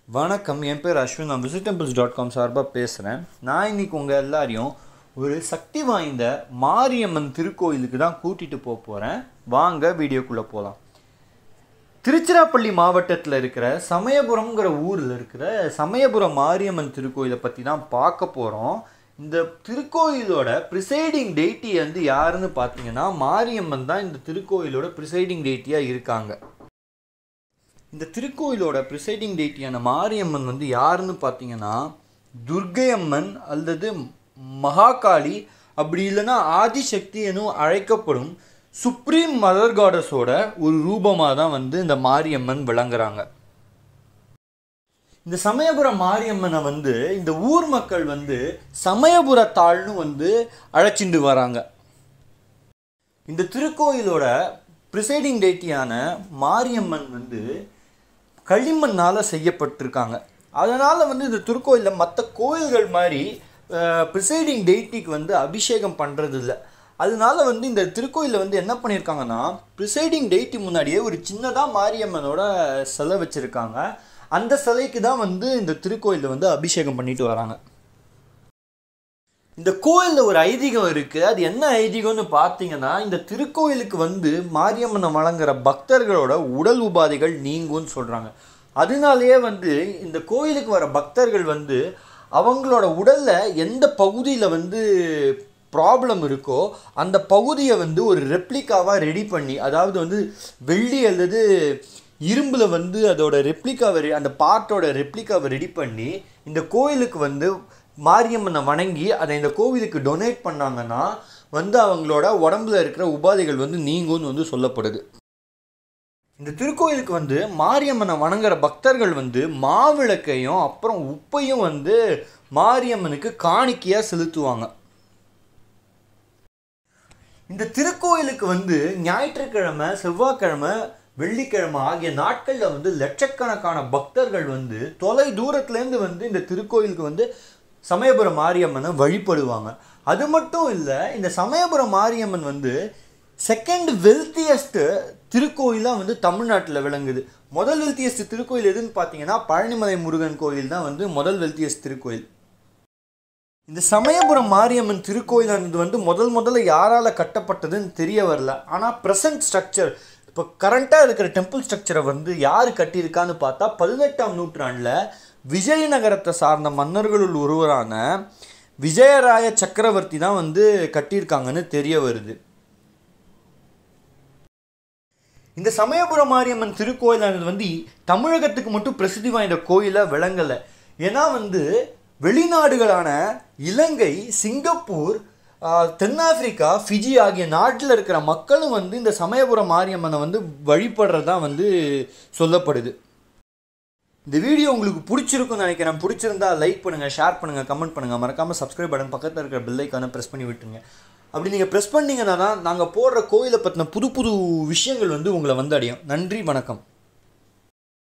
வணக்கம் என் பேர் அஸ்வின் நான் விசிட் டெம்பிள்ஸ் டாட் காம் சார்பாக பேசுகிறேன் நான் இன்னைக்கு உங்கள் எல்லாரையும் ஒரு சக்தி வாய்ந்த மாரியம்மன் திருக்கோயிலுக்கு தான் கூட்டிகிட்டு போக போகிறேன் வாங்க வீடியோக்குள்ளே போகலாம் திருச்சிராப்பள்ளி மாவட்டத்தில் இருக்கிற சமயபுரம்ங்கிற ஊரில் இருக்கிற சமயபுரம் மாரியம்மன் திருக்கோயிலை பற்றி தான் பார்க்க போகிறோம் இந்த திருக்கோயிலோட ப்ரிசைடிங் டெய்ட்டி வந்து யாருன்னு பார்த்தீங்கன்னா மாரியம்மன் தான் இந்த திருக்கோயிலோட ப்ரிசைடிங் டெய்ட்டியாக இருக்காங்க இந்த திருக்கோயிலோட ப்ரிசைடிங் டெய்ட்டியான மாரியம்மன் வந்து யாருன்னு பார்த்தீங்கன்னா துர்க்கை அம்மன் அல்லது மகாகாளி அப்படி இல்லைன்னா ஆதிசக்தி எனும் அழைக்கப்படும் சுப்ரீம் மதர் காடஸோட ஒரு ரூபமாக தான் வந்து இந்த மாரியம்மன் விளங்குறாங்க இந்த சமயபுரம் மாரியம்மனை வந்து இந்த ஊர் மக்கள் வந்து சமயபுரத்தாள்னு வந்து அழைச்சிட்டு வராங்க இந்த திருக்கோயிலோட ப்ரிசைடிங் டேட்டியான மாரியம்மன் வந்து களிமண்ணால் செய்யப்பட்டிருக்காங்க அதனால் வந்து இந்த திருக்கோயிலில் மற்ற கோயில்கள் மாதிரி ப்ரிசைடிங் டெய்ட்டிக்கு வந்து அபிஷேகம் பண்ணுறது இல்லை அதனால வந்து இந்த திருக்கோயிலில் வந்து என்ன பண்ணியிருக்காங்கன்னா ப்ரிசைடிங் டெய்ட்டி முன்னாடியே ஒரு சின்னதாக மாரியம்மனோட சிலை வச்சுருக்காங்க அந்த சிலைக்கு தான் வந்து இந்த திருக்கோயிலில் வந்து அபிஷேகம் பண்ணிட்டு வராங்க இந்த கோயிலில் ஒரு ஐதீகம் இருக்குது அது என்ன ஐதீகம்னு பார்த்தீங்கன்னா இந்த திருக்கோயிலுக்கு வந்து மாரியம்மனை வழங்குற பக்தர்களோட உடல் உபாதைகள் நீங்கும்னு சொல்கிறாங்க அதனாலேயே வந்து இந்த கோயிலுக்கு வர பக்தர்கள் வந்து அவங்களோட உடலில் எந்த பகுதியில் வந்து ப்ராப்ளம் இருக்கோ அந்த பகுதியை வந்து ஒரு ரெப்ளிகாவாக ரெடி பண்ணி அதாவது வந்து வெள்ளி அல்லது இரும்பில் வந்து அதோட ரெப்ளிகாவை அந்த பார்ட்டோட ரெப்ளிகாவை ரெடி பண்ணி இந்த கோயிலுக்கு வந்து மாரியம்மனை வணங்கி அதை இந்த கோவிலுக்கு டொனேட் பண்ணாங்கன்னா வந்து அவங்களோட உடம்புல இருக்கிற உபாதைகள் வந்து நீங்கும்னு வந்து சொல்லப்படுது இந்த திருக்கோயிலுக்கு வந்து மாரியம்மனை வணங்குற பக்தர்கள் வந்து மாவிளக்கையும் அப்புறம் உப்பையும் வந்து மாரியம்மனுக்கு காணிக்கையாக செலுத்துவாங்க இந்த திருக்கோயிலுக்கு வந்து ஞாயிற்றுக்கிழமை செவ்வாய்க்கிழமை வெள்ளிக்கிழமை ஆகிய நாட்களில் வந்து லட்சக்கணக்கான பக்தர்கள் வந்து தொலை தூரத்துலேருந்து வந்து இந்த திருக்கோயிலுக்கு வந்து சமயபுரம் மாரியம்மனை வழிபடுவாங்க அது மட்டும் இல்லை இந்த சமயபுரம் மாரியம்மன் வந்து செகண்ட் வெல்த்தியஸ்ட் திருக்கோயிலாக வந்து தமிழ்நாட்டில் விளங்குது முதல் வெல்த்தியஸ்ட் திருக்கோயில் எதுன்னு பார்த்தீங்கன்னா பழனிமலை முருகன் கோயில் தான் வந்து முதல் வெல்த்தியஸ்ட் திருக்கோயில் இந்த சமயபுரம் மாரியம்மன் திருக்கோயிலானது வந்து முதல் முதல்ல யாரால் கட்டப்பட்டதுன்னு தெரிய வரல ஆனால் ப்ரெசன்ட் ஸ்ட்ரக்சர் இப்போ கரண்ட்டாக இருக்கிற டெம்பிள் ஸ்ட்ரக்சரை வந்து யார் கட்டியிருக்கான்னு பார்த்தா பதினெட்டாம் நூற்றாண்டில் விஜயநகரத்தை சார்ந்த மன்னர்களுள் ஒருவரான விஜயராய சக்கரவர்த்தி தான் வந்து கட்டியிருக்காங்கன்னு தெரிய வருது இந்த சமயபுரம் மாரியம்மன் திருக்கோயிலானது வந்து தமிழகத்துக்கு மட்டும் பிரசித்தி வாய்ந்த கோயிலாக விளங்கலை ஏன்னா வந்து வெளிநாடுகளான இலங்கை சிங்கப்பூர் தென்னாப்பிரிக்கா ஃபிஜி ஆகிய நாட்டில் இருக்கிற மக்களும் வந்து இந்த சமயபுரம் மாரியம்மனை வந்து வழிபடுறதா வந்து சொல்லப்படுது இந்த வீடியோ உங்களுக்கு பிடிச்சிருக்கும்னு நினைக்கிறேன் பிடிச்சிருந்தா லைக் பண்ணுங்கள் ஷேர் பண்ணுங்கள் கமெண்ட் பண்ணுங்கள் மறக்காமல் சப்ஸ்கிரைப் பட்டன் பக்கத்தில் இருக்கிற பெல்லைக்கான ப்ரெஸ் பண்ணி விட்டுருங்க அப்படி நீங்கள் ப்ரெஸ் பண்ணிங்கன்னா தான் நாங்கள் போடுற கோயிலை பற்றின புது புது விஷயங்கள் வந்து உங்களை வந்து அடையும் நன்றி வணக்கம்